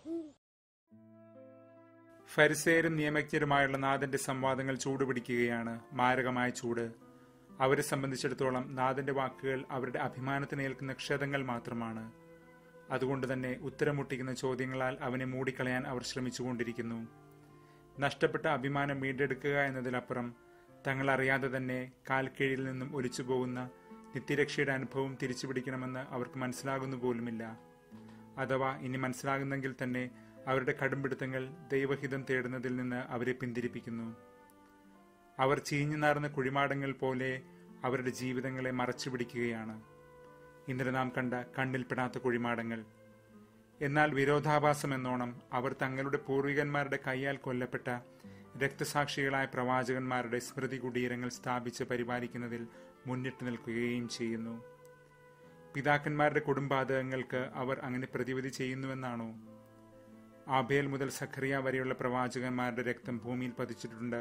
ഫരിസേരും നിയമജ്ഞരുമായുള്ള നാഥന്റെ സംവാദങ്ങൾ ചൂടുപിടിക്കുകയാണ് മാരകമായ ചൂട് അവരെ സംബന്ധിച്ചിടത്തോളം നാഥന്റെ വാക്കുകൾ അവരുടെ അഭിമാനത്തിന് ഏൽക്കുന്ന ക്ഷതങ്ങൾ മാത്രമാണ് അതുകൊണ്ട് തന്നെ ഉത്തരം മുട്ടിക്കുന്ന ചോദ്യങ്ങളാൽ അവനെ മൂടിക്കളയാൻ അവർ ശ്രമിച്ചുകൊണ്ടിരിക്കുന്നു നഷ്ടപ്പെട്ട അഭിമാനം വീണ്ടെടുക്കുക എന്നതിലപ്പുറം തങ്ങൾ അറിയാതെ തന്നെ കാൽക്കീഴിൽ നിന്നും ഒലിച്ചു പോകുന്ന നിത്യരക്ഷയുടെ അനുഭവം തിരിച്ചുപിടിക്കണമെന്ന് അവർക്ക് മനസ്സിലാകുന്നു പോലുമില്ല അഥവാ ഇനി മനസ്സിലാകുന്നെങ്കിൽ തന്നെ അവരുടെ കടുംപിടുത്തങ്ങൾ ദൈവഹിതം തേടുന്നതിൽ നിന്ന് അവരെ പിന്തിരിപ്പിക്കുന്നു അവർ ചീഞ്ഞു നാർന്ന കുഴിമാടങ്ങൾ പോലെ അവരുടെ ജീവിതങ്ങളെ മറച്ചു പിടിക്കുകയാണ് ഇന്നലെ നാം കണ്ട കണ്ണിൽപ്പെടാത്ത കുഴിമാടങ്ങൾ എന്നാൽ വിരോധാഭാസം എന്നോണം അവർ തങ്ങളുടെ പൂർവികന്മാരുടെ കൈയാൽ കൊല്ലപ്പെട്ട രക്തസാക്ഷികളായ പ്രവാചകന്മാരുടെ സ്മൃതി കുടീരങ്ങൾ സ്ഥാപിച്ച് പരിപാലിക്കുന്നതിൽ മുന്നിട്ട് നിൽക്കുകയും ചെയ്യുന്നു പിതാക്കന്മാരുടെ കുടുംബാതകങ്ങൾക്ക് അവർ അങ്ങനെ പ്രതിവിധി ചെയ്യുന്നുവെന്നാണോ ആബേൽ മുതൽ സഖറിയ വരെയുള്ള പ്രവാചകന്മാരുടെ രക്തം ഭൂമിയിൽ പതിച്ചിട്ടുണ്ട്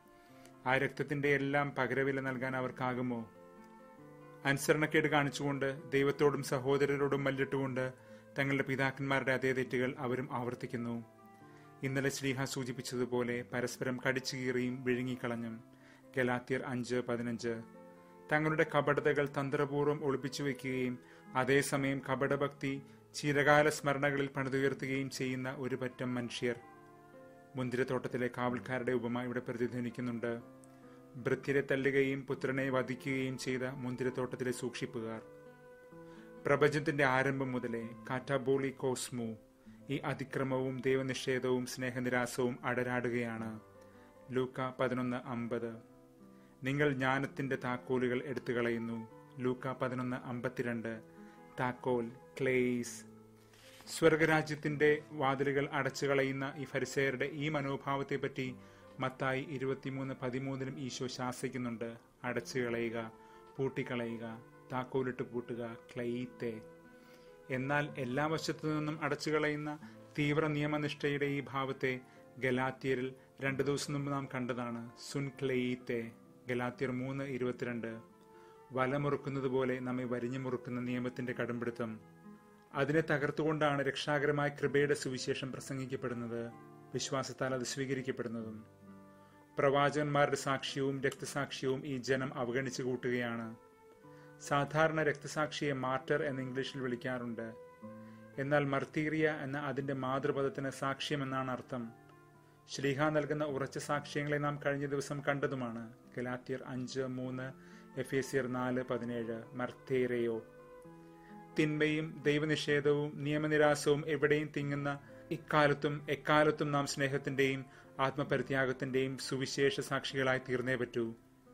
ആ രക്തത്തിന്റെ എല്ലാം പകരവില നൽകാൻ അവർക്കാകുമോ അനുസരണക്കേട് കാണിച്ചുകൊണ്ട് ദൈവത്തോടും സഹോദരരോടും മല്ലിട്ടുകൊണ്ട് തങ്ങളുടെ പിതാക്കന്മാരുടെ അതേ തെറ്റുകൾ അവരും ആവർത്തിക്കുന്നു ഇന്നലെ ശ്രീഹ സൂചിപ്പിച്ചതുപോലെ പരസ്പരം കടിച്ചു കീറിയും വിഴുങ്ങിക്കളഞ്ഞും ഗലാത്തിയർ അഞ്ച് പതിനഞ്ച് തങ്ങളുടെ കപടതകൾ തന്ത്രപൂർവ്വം ഒളിപ്പിച്ചു വയ്ക്കുകയും അതേസമയം കപടഭക്തി ചിരകാല സ്മരണകളിൽ പണിതുയർത്തുകയും ചെയ്യുന്ന ഒരു പറ്റം മനുഷ്യർ മുന്തിരത്തോട്ടത്തിലെ കാവൽക്കാരുടെ ഉപമ ഇവിടെ പ്രതിധ്വനിക്കുന്നുണ്ട് ഭൃത്യരെ തല്ലുകയും പുത്രനെ വധിക്കുകയും ചെയ്ത മുന്തിരത്തോട്ടത്തിലെ സൂക്ഷിപ്പുകാർ പ്രപഞ്ചത്തിന്റെ ആരംഭം മുതലേ കാറ്റാബോളി കോസ്മു ഈ അതിക്രമവും ദൈവനിഷേധവും സ്നേഹനിരാസവും അടരാടുകയാണ് ലൂക്ക പതിനൊന്ന് അമ്പത് നിങ്ങൾ ജ്ഞാനത്തിന്റെ താക്കോലുകൾ എടുത്തു കളയുന്നു ലൂക്ക പതിനൊന്ന് അമ്പത്തിരണ്ട് താക്കോൽ ക്ലേസ് സ്വർഗരാജ്യത്തിന്റെ വാതിലുകൾ അടച്ചു കളയുന്ന ഈ ഫരിസേയരുടെ ഈ മനോഭാവത്തെപ്പറ്റി മത്തായി ഇരുപത്തിമൂന്ന് പതിമൂന്നിലും ഈശോ ശാസിക്കുന്നുണ്ട് അടച്ചു കളയുക പൂട്ടിക്കളയുക താക്കോലിട്ട് പൂട്ടുക ക്ലൈത്തെ എന്നാൽ എല്ലാ വശത്തു നിന്നും അടച്ചു കളയുന്ന തീവ്ര നിയമനിഷ്ഠയുടെ ഈ ഭാവത്തെ ഗലാത്തിയരിൽ രണ്ടു ദിവസം മുമ്പ് നാം കണ്ടതാണ് സുൻ ക്ലെയ്ത്തെ ഗലാത്തിയർ മൂന്ന് ഇരുപത്തിരണ്ട് വലമുറുക്കുന്നത് പോലെ നമ്മെ വരിഞ്ഞു മുറുക്കുന്ന നിയമത്തിന്റെ കടുംപിടുത്തം അതിനെ തകർത്തുകൊണ്ടാണ് രക്ഷാകരമായ കൃപയുടെ സുവിശേഷം പ്രസംഗിക്കപ്പെടുന്നത് വിശ്വാസത്താൽ അത് സ്വീകരിക്കപ്പെടുന്നതും പ്രവാചകന്മാരുടെ സാക്ഷ്യവും രക്തസാക്ഷ്യവും ഈ ജനം അവഗണിച്ചു കൂട്ടുകയാണ് സാധാരണ രക്തസാക്ഷിയെ മാർട്ടർ എന്ന് ഇംഗ്ലീഷിൽ വിളിക്കാറുണ്ട് എന്നാൽ മർത്തീറിയ എന്ന അതിന്റെ മാതൃപദത്തിന് സാക്ഷ്യം എന്നാണ് അർത്ഥം ശ്രീഹ നൽകുന്ന ഉറച്ച സാക്ഷ്യങ്ങളെ നാം കഴിഞ്ഞ ദിവസം കണ്ടതുമാണ് ഗലാത്തിയർ അഞ്ച് മൂന്ന് എഫ് എസിയർ നാല് പതിനേഴ് മർത്തേരയോ തിന്മയും ദൈവനിഷേധവും നിയമനിരാസവും എവിടെയും തിങ്ങുന്ന ഇക്കാലത്തും എക്കാലത്തും നാം സ്നേഹത്തിന്റെയും ആത്മപരിത്യാഗത്തിന്റെയും സുവിശേഷ സാക്ഷികളായി തീർന്നേ പറ്റൂ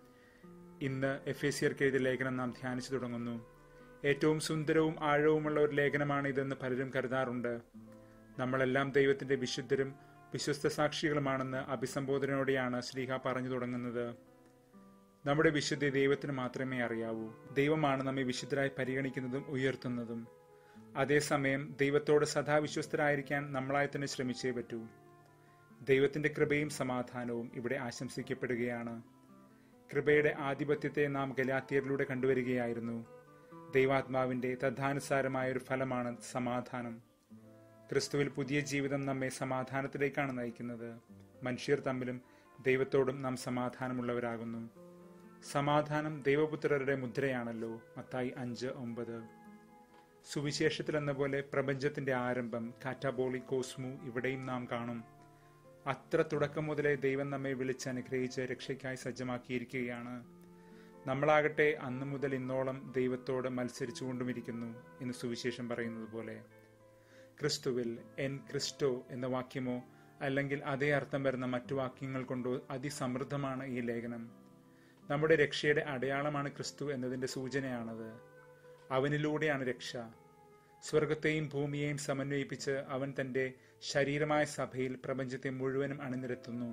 ഇന്ന് എഫ് എ സിയർക്ക് എഴുതിയ ലേഖനം നാം ധ്യാനിച്ചു തുടങ്ങുന്നു ഏറ്റവും സുന്ദരവും ആഴവുമുള്ള ഒരു ലേഖനമാണ് ഇതെന്ന് പലരും കരുതാറുണ്ട് നമ്മളെല്ലാം ദൈവത്തിന്റെ വിശുദ്ധരും വിശ്വസ്ത സാക്ഷികളുമാണെന്ന് അഭിസംബോധനയോടെയാണ് ശ്രീഹ പറഞ്ഞു തുടങ്ങുന്നത് നമ്മുടെ വിശുദ്ധി ദൈവത്തിന് മാത്രമേ അറിയാവൂ ദൈവമാണ് നമ്മെ വിശുദ്ധരായി പരിഗണിക്കുന്നതും ഉയർത്തുന്നതും അതേസമയം ദൈവത്തോട് സദാ വിശ്വസ്തരായിരിക്കാൻ നമ്മളായി തന്നെ ശ്രമിച്ചേ പറ്റൂ ദൈവത്തിന്റെ കൃപയും സമാധാനവും ഇവിടെ ആശംസിക്കപ്പെടുകയാണ് കൃപയുടെ ആധിപത്യത്തെ നാം ഗലാത്തിയറിലൂടെ കണ്ടുവരികയായിരുന്നു ദൈവാത്മാവിന്റെ തദ്ധാനുസാരമായ ഒരു ഫലമാണ് സമാധാനം ക്രിസ്തുവിൽ പുതിയ ജീവിതം നമ്മെ സമാധാനത്തിലേക്കാണ് നയിക്കുന്നത് മനുഷ്യർ തമ്മിലും ദൈവത്തോടും നാം സമാധാനമുള്ളവരാകുന്നു സമാധാനം ദൈവപുത്രരുടെ മുദ്രയാണല്ലോ മത്തായി അഞ്ച് ഒമ്പത് സുവിശേഷത്തിൽ എന്ന പോലെ പ്രപഞ്ചത്തിന്റെ ആരംഭം കാറ്റാബോളി കോസ്മു ഇവിടെയും നാം കാണും അത്ര തുടക്കം മുതലേ ദൈവം നമ്മെ വിളിച്ച് അനുഗ്രഹിച്ച് രക്ഷയ്ക്കായി സജ്ജമാക്കിയിരിക്കുകയാണ് നമ്മളാകട്ടെ അന്നു മുതൽ ഇന്നോളം ദൈവത്തോട് മത്സരിച്ചുകൊണ്ടുമിരിക്കുന്നു എന്ന് സുവിശേഷം പറയുന്നത് പോലെ ക്രിസ്തുവിൽ എൻ ക്രിസ്റ്റോ എന്ന വാക്യമോ അല്ലെങ്കിൽ അതേ അർത്ഥം വരുന്ന മറ്റു വാക്യങ്ങൾ കൊണ്ടോ അതിസമൃദ്ധമാണ് ഈ ലേഖനം നമ്മുടെ രക്ഷയുടെ അടയാളമാണ് ക്രിസ്തു എന്നതിന്റെ സൂചനയാണത് അവനിലൂടെയാണ് രക്ഷ സ്വർഗത്തെയും ഭൂമിയെയും സമന്വയിപ്പിച്ച് അവൻ തന്റെ ശരീരമായ സഭയിൽ പ്രപഞ്ചത്തെ മുഴുവനും അണിനിരത്തുന്നു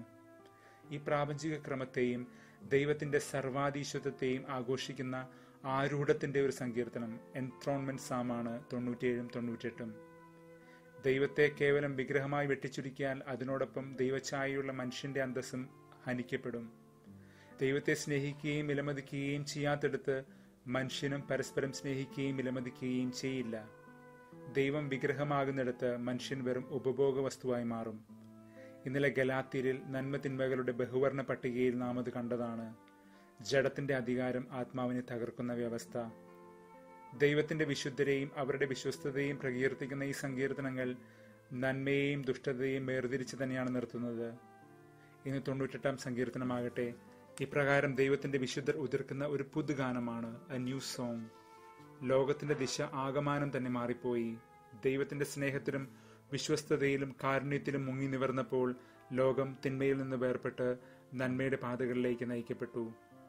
ഈ പ്രാപഞ്ചിക ക്രമത്തെയും ദൈവത്തിന്റെ സർവാധീശത്വത്തെയും ആഘോഷിക്കുന്ന ആരൂഢത്തിന്റെ ഒരു സങ്കീർത്തനം എൻത്രോൺമെന്റ് സാമാണ് തൊണ്ണൂറ്റിയേഴും തൊണ്ണൂറ്റെട്ടും ദൈവത്തെ കേവലം വിഗ്രഹമായി വെട്ടിച്ചുരുക്കിയാൽ അതിനോടൊപ്പം ദൈവഛായയുള്ള മനുഷ്യന്റെ അന്തസ്സും ഹനിക്കപ്പെടും ദൈവത്തെ സ്നേഹിക്കുകയും വിലമതിക്കുകയും ചെയ്യാത്തടുത്ത് മനുഷ്യനും പരസ്പരം സ്നേഹിക്കുകയും വിലമതിക്കുകയും ചെയ്യില്ല ദൈവം വിഗ്രഹമാകുന്നിടത്ത് മനുഷ്യൻ വെറും ഉപഭോഗ വസ്തുവായി മാറും ഇന്നലെ ഗലാത്തിരിൽ നന്മ തിന്മകളുടെ ബഹുവർണ പട്ടികയിൽ നാം അത് കണ്ടതാണ് ജഡത്തിന്റെ അധികാരം ആത്മാവിനെ തകർക്കുന്ന വ്യവസ്ഥ ദൈവത്തിന്റെ വിശുദ്ധരെയും അവരുടെ വിശ്വസ്തതയും പ്രകീർത്തിക്കുന്ന ഈ സങ്കീർത്തനങ്ങൾ നന്മയെയും ദുഷ്ടതയെയും വേർതിരിച്ച് തന്നെയാണ് നിർത്തുന്നത് ഇന്ന് തൊണ്ണൂറ്റെട്ടാം സങ്കീർത്തനമാകട്ടെ ഇപ്രകാരം ദൈവത്തിന്റെ വിശുദ്ധർ ഉതിർക്കുന്ന ഒരു പുതുഗാനമാണ് എ ന്യൂ സോങ് ലോകത്തിന്റെ ദിശ ആകമാനം തന്നെ മാറിപ്പോയി ദൈവത്തിന്റെ സ്നേഹത്തിലും വിശ്വസ്തതയിലും കാരുണ്യത്തിലും മുങ്ങി നിവർന്നപ്പോൾ ലോകം തിന്മയിൽ നിന്ന് വേർപെട്ട് നന്മയുടെ പാതകളിലേക്ക് നയിക്കപ്പെട്ടു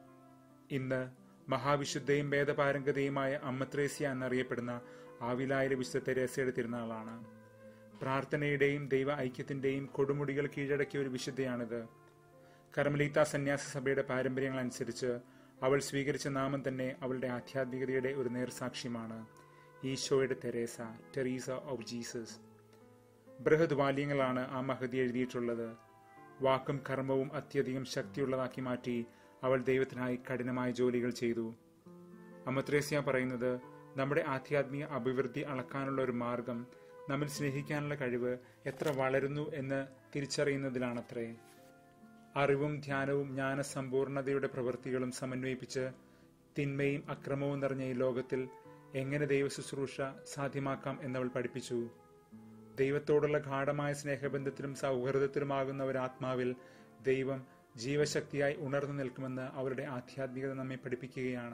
ഇന്ന് മഹാവിശുദ്ധയും വേദപാരംഗതയുമായ അമ്മത്രേസ്യ എന്നറിയപ്പെടുന്ന ആവിലായിലെ വിശുദ്ധ തെരേസയുടെ തിരുനാളാണ് പ്രാർത്ഥനയുടെയും ദൈവ ഐക്യത്തിന്റെയും കൊടുമുടികൾ കീഴടക്കിയ ഒരു വിശുദ്ധയാണിത് കർമ്മലീത്ത സന്യാസ സഭയുടെ പാരമ്പര്യങ്ങൾ അനുസരിച്ച് അവൾ സ്വീകരിച്ച നാമം തന്നെ അവളുടെ ആധ്യാത്മികതയുടെ ഒരു നേർസാക്ഷ്യമാണ് ഈശോയുടെ തെരേസ ടെറീസ ഓഫ് ജീസസ് ബൃഹത് വാല്യങ്ങളാണ് ആ മഹതി എഴുതിയിട്ടുള്ളത് വാക്കും കർമ്മവും അത്യധികം ശക്തിയുള്ളതാക്കി മാറ്റി അവൾ ദൈവത്തിനായി കഠിനമായ ജോലികൾ ചെയ്തു അമത്രേസ്യ പറയുന്നത് നമ്മുടെ ആധ്യാത്മിക അഭിവൃദ്ധി അളക്കാനുള്ള ഒരു മാർഗം നമ്മിൽ സ്നേഹിക്കാനുള്ള കഴിവ് എത്ര വളരുന്നു എന്ന് തിരിച്ചറിയുന്നതിലാണത്രേ അറിവും ധ്യാനവും ജ്ഞാനസമ്പൂർണതയുടെ പ്രവൃത്തികളും സമന്വയിപ്പിച്ച് തിന്മയും അക്രമവും നിറഞ്ഞ ഈ ലോകത്തിൽ എങ്ങനെ ദൈവശുശ്രൂഷ സാധ്യമാക്കാം എന്നവൾ പഠിപ്പിച്ചു ദൈവത്തോടുള്ള ഗാഠമായ സ്നേഹബന്ധത്തിലും സൗഹൃദത്തിലുമാകുന്ന ഒരു ആത്മാവിൽ ദൈവം ജീവശക്തിയായി ഉണർന്നു നിൽക്കുമെന്ന് അവരുടെ ആധ്യാത്മികത നമ്മെ പഠിപ്പിക്കുകയാണ്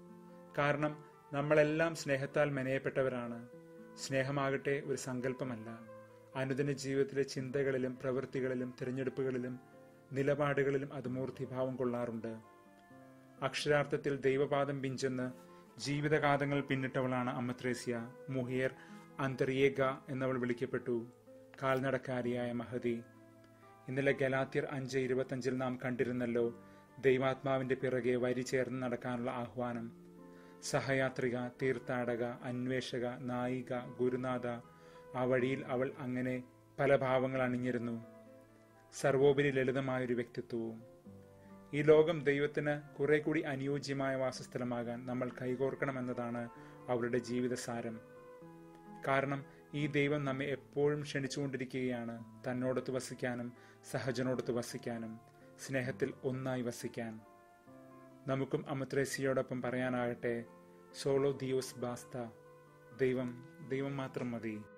കാരണം നമ്മളെല്ലാം സ്നേഹത്താൽ മെനയപ്പെട്ടവരാണ് സ്നേഹമാകട്ടെ ഒരു സങ്കല്പമല്ല അനുദിന ജീവിതത്തിലെ ചിന്തകളിലും പ്രവൃത്തികളിലും തിരഞ്ഞെടുപ്പുകളിലും നിലപാടുകളിലും അത് മൂർത്തിഭാവം കൊള്ളാറുണ്ട് അക്ഷരാർത്ഥത്തിൽ ദൈവപാദം പിഞ്ചെന്ന് ജീവിതകാതങ്ങൾ പിന്നിട്ടവളാണ് അമ്മത്രേസ്യ മുഹിയർ അന്തറിയേഗ എന്നവൾ വിളിക്കപ്പെട്ടു കാൽനടക്കാരിയായ മഹതി ഇന്നലെ ഗലാത്യർ അഞ്ച് ഇരുപത്തഞ്ചിൽ നാം കണ്ടിരുന്നല്ലോ ദൈവാത്മാവിന്റെ പിറകെ വരി ചേർന്ന് നടക്കാനുള്ള ആഹ്വാനം സഹയാത്രിക തീർത്ഥാടക അന്വേഷക നായിക ഗുരുനാഥ ആ വഴിയിൽ അവൾ അങ്ങനെ പല ഭാവങ്ങൾ അണിഞ്ഞിരുന്നു സർവോപരി ലളിതമായൊരു വ്യക്തിത്വവും ഈ ലോകം ദൈവത്തിന് കുറെ കൂടി അനുയോജ്യമായ വാസസ്ഥലമാകാൻ നമ്മൾ കൈകോർക്കണമെന്നതാണ് അവളുടെ ജീവിതസാരം കാരണം ഈ ദൈവം നമ്മെ എപ്പോഴും ക്ഷണിച്ചുകൊണ്ടിരിക്കുകയാണ് തന്നോടൊത്ത് വസിക്കാനും സഹജനോടൊത്ത് വസിക്കാനും സ്നേഹത്തിൽ ഒന്നായി വസിക്കാൻ നമുക്കും അമത്രേസിയോടൊപ്പം പറയാനാകട്ടെ സോളോ ദിയോസ് ബാസ്ത ദൈവം ദൈവം മാത്രം മതി